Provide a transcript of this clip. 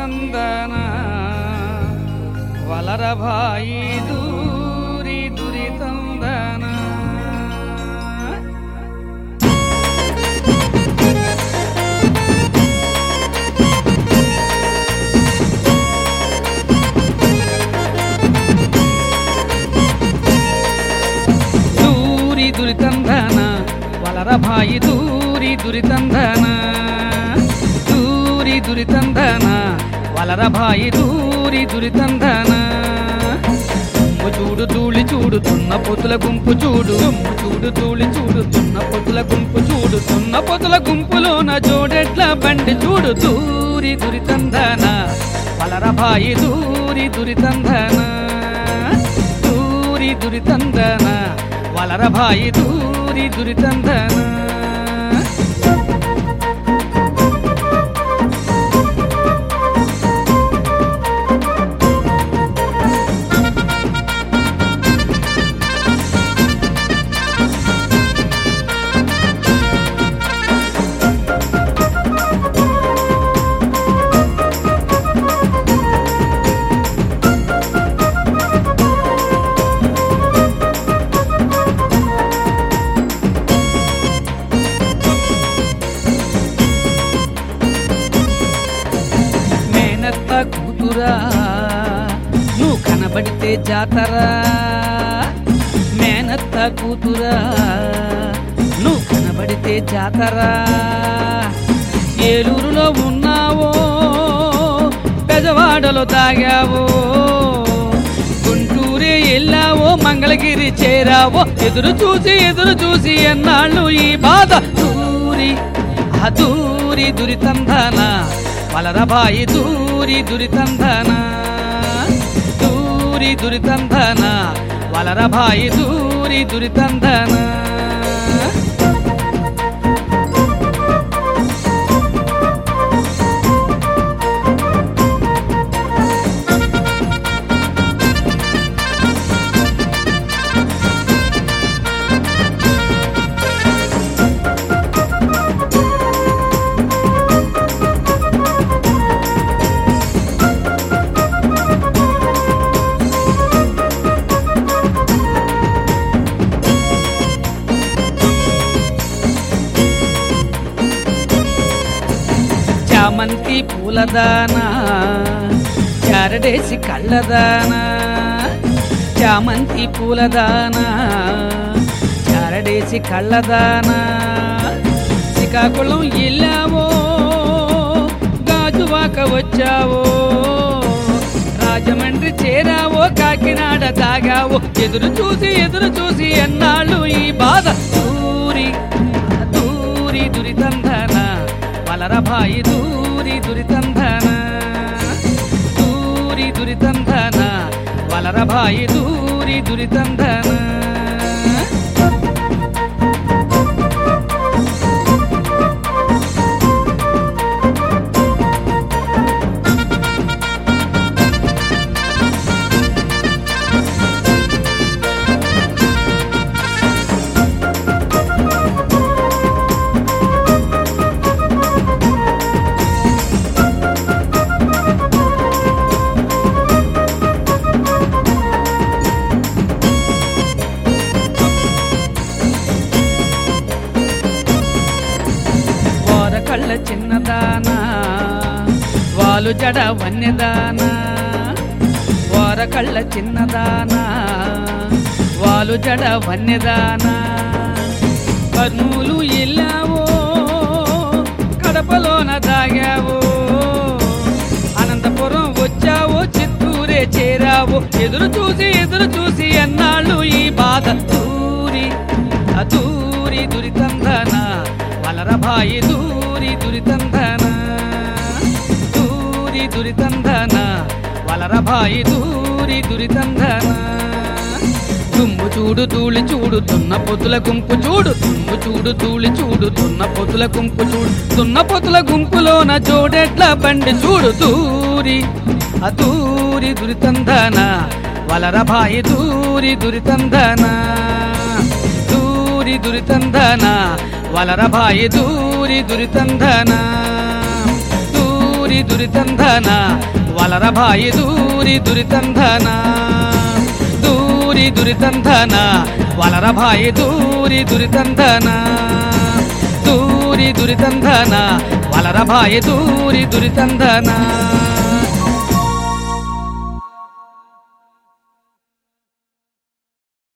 దురితందన వలరభాయి దూరి దురితందన దూరి దురితందన వలరభాయి దూరి దురితందన దూరి దురితందన వలరభాయి దూరి దురితందన దుమ్ము చూడు తూళి చూడుతున్న పొతుల గుంపు చూడు దుమ్ము చూడు తూళి చూడుతున్న పొతుల గుంపు చూడు తున్న పొతుల గుంపులోన జోడెట్ల బండి చూడు దూరి దురితందన వలరభాయి దూరి దురితందన దూరి దురితందన వలరభాయి దూరి దురితందన మేనత్త కూతురా నువ్వు కనబడితే జాతరా మేనత్త కూతురా నువ్వు కనబడితే జాతరా ఏలూరులో ఉన్నావో పెదవాడలో తాగావో గుంటూరే వెళ్ళావో మంగళగిరి చేరావో ఎదురు చూసి ఎదురు చూసి ఎన్నాళ్ళు ఈ బాధ దూరి ఆ దూరి దురితందన వలరబాయి దూరి దురితందన దూరి దురితందన వలరబాయి దూరి దురితందన చామంతి పూలదానా చారడేసి కళ్ళదానా చామంతి పూలదానా చారడేసి కళ్ళదానా శ్రీకాకుళం వెళ్ళావో గాజువాక వచ్చావో రాజమండ్రి చేరావో కాకినాడ తాగావో ఎదురు చూసి ఎదురు చూసి ఎన్నాళ్ళు ఈ బాధ దూరి దూరి దురితందన వలరభాయి దూరి దురితందన దూరి దురితందన వలరభాయి దూరి దురితందన వార కళ్ళ చిన్నదానా వాలు జడ వన్యదానా వార కళ్ళ చిన్నదానా వాలు జడ వన్యదానా కర్నూలు వెళ్ళావో కడపలోన దాగావో అనంతపురం వచ్చావో చిత్తూరే చేరావో ఎదురు చూసి ఎదురు చూసి ఎన్నాళ్ళు ఈ బాధ దూరి అదూరి దురితందన వలరభాయి దూరి దురితందన దూరి దురితందన వలరభాయి దూరి దురితందన దుమ్ము చూడు తూళి చూడు తున్న పొతుల గుంపు చూడు దుమ్ము చూడు తూళి చూడు తున్న పొతుల గుంపు చూడు తున్న పొతుల గుంపులోన జోడెట్ల బండి చూడు దూరి అదూరి దురితందన వలరభాయి దూరి దురితందన దూరి దురితందన వలరభాయి దూరి దురితందన దూరి దూరి దురితంధన వలరభాయి దూరి దురితంధన దూరి దురితంధన వలరభాయి దూరి దురితంధన దూరి దురితంధన వలరభాయి దూరి దురితంధన